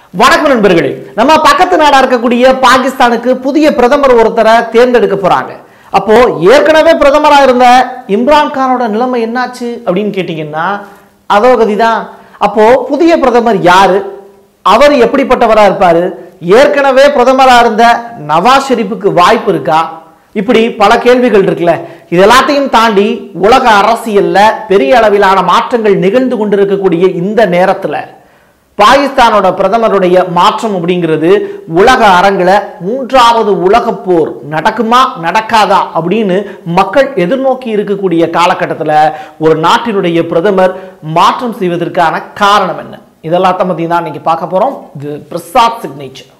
வணக்கம் நண்பர்களே நம்ம பக்கத்து நாடா இருக்கக்கூடிய பாகிஸ்தானுக்கு புதிய பிரதமர் ஒருத்தரை தேர்ந்தெடுக்க போறாங்க அப்போ ஏற்கனவே பிரதமரா இருந்த இம்ரான் கானோட நிலைமை என்னாச்சு அப்படின்னு கேட்டீங்கன்னா அதோ கதிதான் அப்போ புதிய பிரதமர் யாரு அவர் எப்படிப்பட்டவரா இருப்பாரு ஏற்கனவே பிரதமரா இருந்த நவாஸ் ஷெரீப்புக்கு வாய்ப்பு இருக்கா இப்படி பல கேள்விகள் இருக்குல்ல இது எல்லாத்தையும் தாண்டி உலக அரசியல்ல பெரிய அளவிலான மாற்றங்கள் நிகழ்ந்து கொண்டிருக்கக்கூடிய இந்த நேரத்துல பாகிஸ்தானோட பிரதமருடைய மாற்றம் அப்படிங்கிறது உலக அரங்குல மூன்றாவது உலகப் போர் நடக்குமா நடக்காதா அப்படின்னு மக்கள் எதிர்நோக்கி இருக்கக்கூடிய காலகட்டத்தில் ஒரு நாட்டினுடைய பிரதமர் மாற்றம் செய்வதற்கான காரணம் என்ன இதெல்லாம் பத்தி தான் இன்னைக்கு பார்க்க போறோம் இது பிரசாத் சிக்னேச்சர்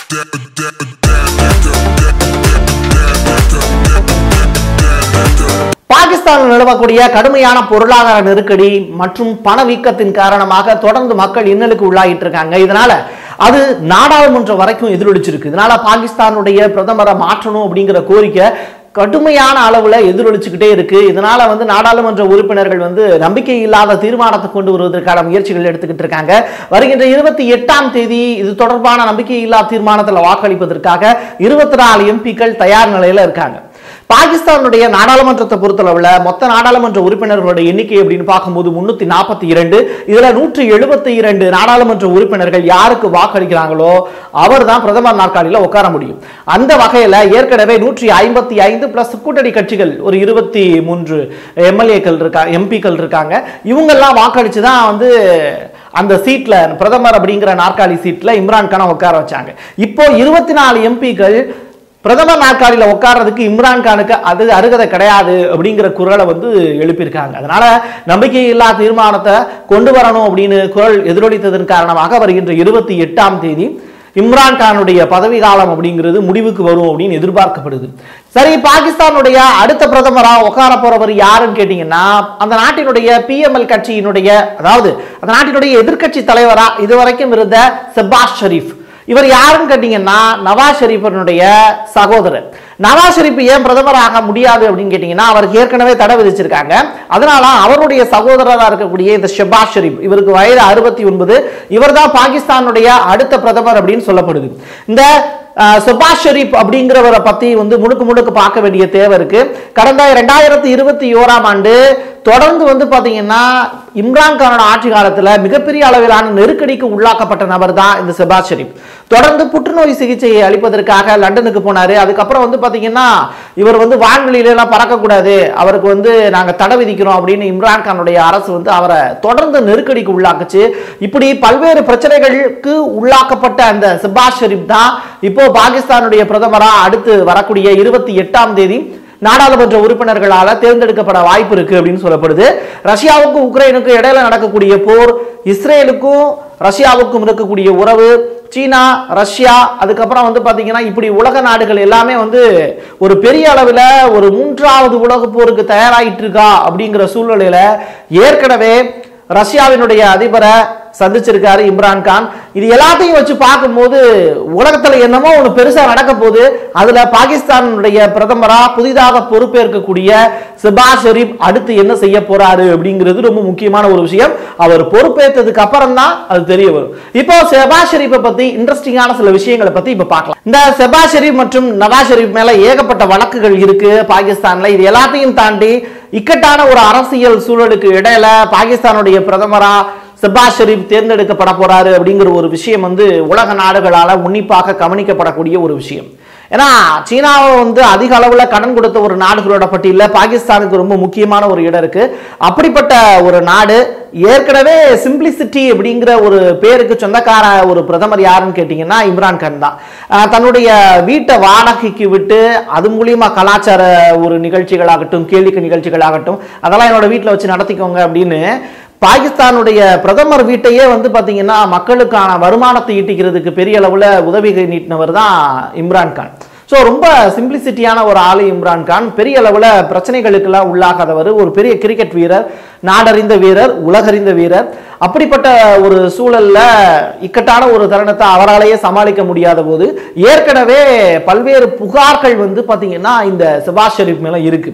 பாகிஸ்தானில் நிலவக்கூடிய கடுமையான பொருளாதார நெருக்கடி மற்றும் பணவீக்கத்தின் காரணமாக தொடர்ந்து மக்கள் இன்னலுக்கு உள்ளாகிட்டு இருக்காங்க இதனால அது நாடாளுமன்றம் வரைக்கும் எதிரொலிச்சிருக்கு இதனால பாகிஸ்தானுடைய பிரதமரை மாற்றணும் அப்படிங்கிற கோரிக்கை கடுமையான அளவுல எதிரொலிச்சுக்கிட்டே இருக்கு இதனால வந்து நாடாளுமன்ற உறுப்பினர்கள் வந்து நம்பிக்கை இல்லாத தீர்மானத்தை கொண்டு வருவதற்கான முயற்சிகள் எடுத்துக்கிட்டு இருக்காங்க வருகின்ற இருபத்தி எட்டாம் தேதி இது தொடர்பான நம்பிக்கை இல்லா தீர்மானத்தில் வாக்களிப்பதற்காக இருபத்தி நாலு எம்பிக்கள் தயார் நிலையில இருக்காங்க பாகிஸ்தானுடைய நாடாளுமன்றத்தை பொறுத்தளவுல மொத்த நாடாளுமன்ற உறுப்பினர்களுடைய எண்ணிக்கை அப்படின்னு பார்க்கும்போது முன்னூத்தி நாற்பத்தி இரண்டு இதுல நூற்றி எழுபத்தி இரண்டு நாடாளுமன்ற உறுப்பினர்கள் யாருக்கு வாக்களிக்கிறாங்களோ அவர் தான் பிரதமர் நாற்காலியில உட்கார முடியும் அந்த வகையில ஏற்கனவே நூற்றி ஐம்பத்தி ஐந்து பிளஸ் கூட்டணி கட்சிகள் ஒரு இருபத்தி மூன்று எம்எல்ஏக்கள் இருக்கா எம்பிக்கள் இருக்காங்க இவங்கெல்லாம் வாக்களிச்சு தான் வந்து அந்த சீட்ல பிரதமர் அப்படிங்கிற நாற்காலி சீட்ல இம்ரான் கானை உட்கார வச்சாங்க இப்போ இருபத்தி நாலு எம்பிக்கள் பிரதமர் நாற்காலியில உட்கார்றதுக்கு இம்ரான் கானுக்கு அது அருகதை கிடையாது அப்படிங்கிற குரலை வந்து எழுப்பியிருக்காங்க அதனால நம்பிக்கை இல்லா தீர்மானத்தை கொண்டு வரணும் அப்படின்னு குரல் எதிரொலித்ததன் காரணமாக வருகின்ற இருபத்தி எட்டாம் தேதி இம்ரான் கானுடைய பதவி காலம் அப்படிங்கிறது முடிவுக்கு வரும் அப்படின்னு எதிர்பார்க்கப்படுது சரி பாகிஸ்தானுடைய அடுத்த பிரதமரா உட்கார போறவர் யாருன்னு கேட்டீங்கன்னா அந்த நாட்டினுடைய பிஎம்எல் கட்சியினுடைய அதாவது அந்த நாட்டினுடைய எதிர்க்கட்சி தலைவரா இதுவரைக்கும் இருந்த செபாஸ் ஷெரீப் இவர் யாருன்னு கேட்டீங்கன்னா நவாஸ் ஷெரீஃபனுடைய சகோதரர் நவாஸ் ஷெரீப் ஏன் பிரதமர் ஆக முடியாது அப்படின்னு கேட்டீங்கன்னா அவருக்கு ஏற்கனவே தடை விதிச்சிருக்காங்க அதனால அவருடைய சகோதரராக இருக்கக்கூடிய இந்த ஷெபாஸ் ஷெரீப் இவருக்கு வயது அறுபத்தி ஒன்பது இவர் தான் பாகிஸ்தானுடைய அடுத்த பிரதமர் அப்படின்னு சொல்லப்படுது இந்த சுபாஷ் ஷெரீப் அப்படிங்கிறவரை பத்தி வந்து முழுக்க முழுக்க பார்க்க வேண்டிய தேவை இருக்கு கடந்த ரெண்டாயிரத்தி இருபத்தி ஓராம் ஆண்டு தொடர்ந்து வந்து பாத்தீங்கன்னா இம்ரான் கானோட ஆட்சி காலத்துல மிகப்பெரிய அளவிலான நெருக்கடிக்கு உள்ளாக்கப்பட்ட நபர் தான் இந்த செபாஸ் ஷெரீப் தொடர்ந்து புற்றுநோய் சிகிச்சையை அளிப்பதற்காக லண்டனுக்கு போனாரு அதுக்கப்புறம் வந்து பாத்தீங்கன்னா இவர் வந்து வான்வெளியில எல்லாம் பறக்கக்கூடாது அவருக்கு வந்து நாங்க தடை விதிக்கிறோம் அப்படின்னு இம்ரான் கானுடைய அரசு வந்து அவரை தொடர்ந்து நெருக்கடிக்கு உள்ளாக்குச்சு இப்படி பல்வேறு பிரச்சனைகளுக்கு உள்ளாக்கப்பட்ட அந்த செபாஸ் ஷெரீப் தான் இப்போ பாகிஸ்தானுடைய பிரதமரா அடுத்து வரக்கூடிய இருபத்தி எட்டாம் தேதி நாடாளுமன்ற உறுப்பினர்களால தேர்ந்தெடுக்கப்பட வாய்ப்பு இருக்கு அப்படின்னு சொல்லப்படுது ரஷ்யாவுக்கும் உக்ரைனுக்கும் இடையில நடக்கக்கூடிய போர் இஸ்ரேலுக்கும் ரஷ்யாவுக்கும் இருக்கக்கூடிய உறவு சீனா ரஷ்யா அதுக்கப்புறம் வந்து பார்த்தீங்கன்னா இப்படி உலக நாடுகள் எல்லாமே வந்து ஒரு பெரிய அளவில் ஒரு மூன்றாவது உலக போருக்கு தயாராகிட்டு இருக்கா அப்படிங்கிற சூழ்நிலையில ஏற்கனவே ரஷ்யாவினுடைய அதிபரை சந்திச்சிருக்காரு இம்ரான் கான் இது எல்லாத்தையும் வச்சு பார்க்கும்போது உலகத்துல என்னமோ ஒன்று பெருசா நடக்க போகுது அதுல பாகிஸ்தானுடைய பிரதமரா புதிதாக பொறுப்பேற்கக்கூடிய சிபாஸ் ஷெரீப் அடுத்து என்ன செய்ய போறாரு அப்படிங்கிறது ரொம்ப முக்கியமான ஒரு விஷயம் அவர் பொறுப்பேற்றதுக்கு அப்புறம் தான் அது தெரிய வரும் இப்போ செபாஸ் ஷெரீப்பை பத்தி இன்ட்ரெஸ்டிங்கான சில விஷயங்களை பத்தி இப்ப பார்க்கலாம் இந்த செபாஸ் ஷெரீப் மற்றும் நவாஸ் ஷெரீப் மேல ஏகப்பட்ட வழக்குகள் இருக்கு பாகிஸ்தான்ல இது எல்லாத்தையும் தாண்டி இக்கட்டான ஒரு அரசியல் சூழலுக்கு இடையில பாகிஸ்தானுடைய பிரதமரா செபாஸ் ஷெரீப் தேர்ந்தெடுக்கப்பட போறாரு அப்படிங்கிற ஒரு விஷயம் வந்து உலக நாடுகளால உன்னிப்பாக கவனிக்கப்படக்கூடிய ஒரு விஷயம் ஏன்னா சீனாவை வந்து அதிக அளவுல கடன் கொடுத்த ஒரு நாடுகளோட பட்டியலில் பாகிஸ்தானுக்கு ரொம்ப முக்கியமான ஒரு இடம் இருக்கு அப்படிப்பட்ட ஒரு நாடு ஏற்கனவே சிம்பிளிசிட்டி அப்படிங்கிற ஒரு பேருக்கு சொந்தக்கார ஒரு பிரதமர் யாருன்னு கேட்டிங்கன்னா இம்ரான் கான் தான் அஹ் தன்னுடைய வீட்டை வாடகைக்கு விட்டு அது மூலியமா கலாச்சார ஒரு நிகழ்ச்சிகளாகட்டும் கேளிக்கை நிகழ்ச்சிகளாகட்டும் அதெல்லாம் என்னோட வீட்டில் வச்சு நடத்திக்கோங்க அப்படின்னு பாகிஸ்தானுடைய பிரதமர் வீட்டையே வந்து பார்த்தீங்கன்னா மக்களுக்கான வருமானத்தை ஈட்டிக்கிறதுக்கு பெரிய அளவில் உதவி நீட்டினவர் தான் இம்ரான் கான் ஸோ ரொம்ப சிம்பிளிசிட்டியான ஒரு ஆளு இம்ரான் கான் பெரிய அளவில் பிரச்சனைகளுக்கெல்லாம் உள்ளாகாதவர் ஒரு பெரிய கிரிக்கெட் வீரர் நாடறிந்த வீரர் உலகறிந்த வீரர் அப்படிப்பட்ட ஒரு சூழல்ல இக்கட்டான ஒரு தருணத்தை அவராலேயே சமாளிக்க முடியாத போது ஏற்கனவே பல்வேறு புகார்கள் வந்து பார்த்தீங்கன்னா இந்த செபாஸ் ஷெரீப் மேல இருக்கு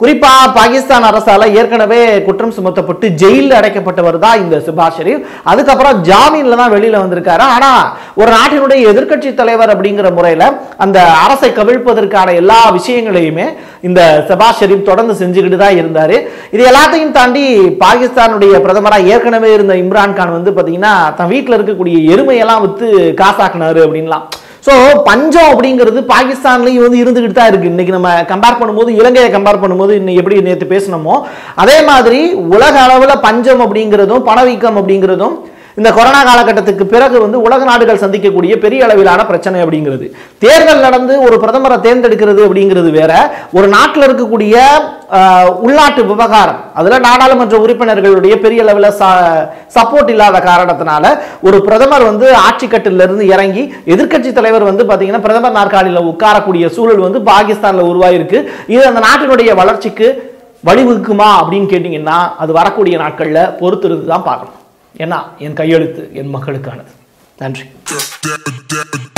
குறிப்பா பாகிஸ்தான் அரசால ஏற்கனவே குற்றம் சுமத்தப்பட்டு ஜெயிலில் அடைக்கப்பட்டவர் தான் இந்த சிபாஸ் ஷெரீப் அதுக்கப்புறம் ஜாமீன்ல தான் வெளியில வந்திருக்காரு ஆனா ஒரு நாட்டினுடைய எதிர்க்கட்சி தலைவர் அப்படிங்கிற முறையில அந்த அரசை கவிழ்ப்பதற்கான எல்லா விஷயங்களையுமே இந்த சிபாஸ் ஷெரீப் தொடர்ந்து செஞ்சுக்கிட்டு தான் இருந்தாரு இது எல்லாத்தையும் தாண்டி பாகிஸ்தானுடைய பிரதமராக ஏற்கனவே இருந்த இம்ரான் கான் வந்து பாத்தீங்கன்னா தன் வீட்டில் இருக்கக்கூடிய எருமையெல்லாம் வித்து காசாக்குனாரு அப்படின்லாம் ஸோ பஞ்சம் அப்படிங்கிறது பாகிஸ்தான்லையும் வந்து இருந்துகிட்டு தான் இருக்கு இன்னைக்கு நம்ம கம்பேர் பண்ணும்போது இலங்கையை கம்பேர் பண்ணும்போது இன்னைக்கு எப்படி நேற்று பேசினோமோ அதே மாதிரி உலக அளவில் பஞ்சம் அப்படிங்கிறதும் பணவீக்கம் அப்படிங்கிறதும் இந்த கொரோனா காலகட்டத்துக்கு பிறகு வந்து உலக நாடுகள் சந்திக்கக்கூடிய பெரிய அளவிலான பிரச்சனை அப்படிங்கிறது தேர்தல் நடந்து ஒரு பிரதமரை தேர்ந்தெடுக்கிறது அப்படிங்கிறது வேற ஒரு நாட்டில் இருக்கக்கூடிய ஆஹ், உள்நாட்டு விவகாரம் அதுல நாடாளுமன்ற உறுப்பினர்களுடைய பெரிய அளவில் சப்போர்ட் இல்லாத காரணத்தினால ஒரு பிரதமர் வந்து ஆட்சி கட்டில இருந்து இறங்கி எதிர்க்கட்சி தலைவர் வந்து பாத்தீங்கன்னா பிரதமர் நாற்காலியில் உட்காரக்கூடிய சூழல் வந்து பாகிஸ்தான்ல உருவாயிருக்கு இது அந்த நாட்டினுடைய வளர்ச்சிக்கு வழிவகுக்குமா அப்படின்னு கேட்டிங்கன்னா அது வரக்கூடிய நாட்கள்ல பொறுத்திருந்து தான் பார்க்கணும் ஏன்னா என் கையெழுத்து என் மக்களுக்கானது நன்றி da da da